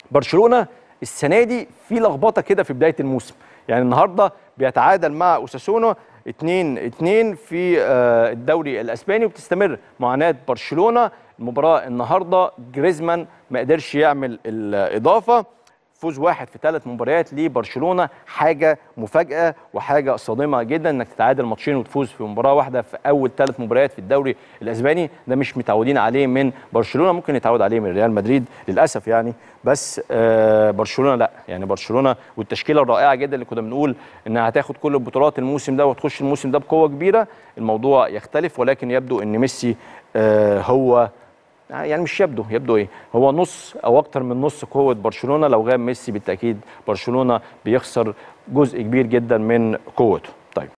برشلونه السنه دي في لخبطه كده في بدايه الموسم يعني النهارده بيتعادل مع اوساسونا 2 2 في آه، الدوري الاسباني وبتستمر معاناه برشلونه المباراه النهارده جريزمان ما قدرش يعمل الاضافه فوز واحد في ثلاث مباريات لبرشلونه حاجه مفاجاه وحاجه صادمه جدا انك تتعادل ماتشين وتفوز في مباراه واحده في اول ثلاث مباريات في الدوري الاسباني ده مش متعودين عليه من برشلونه ممكن يتعود عليه من ريال مدريد للاسف يعني بس آه برشلونه لا يعني برشلونه والتشكيله الرائعه جدا اللي كنا بنقول انها هتاخد كل البطولات الموسم ده وتخش الموسم ده بقوه كبيره الموضوع يختلف ولكن يبدو ان ميسي آه هو يعني مش يبدو يبدو ايه هو نص او اكتر من نص قوه برشلونه لو غاب ميسي بالتاكيد برشلونه بيخسر جزء كبير جدا من قوته طيب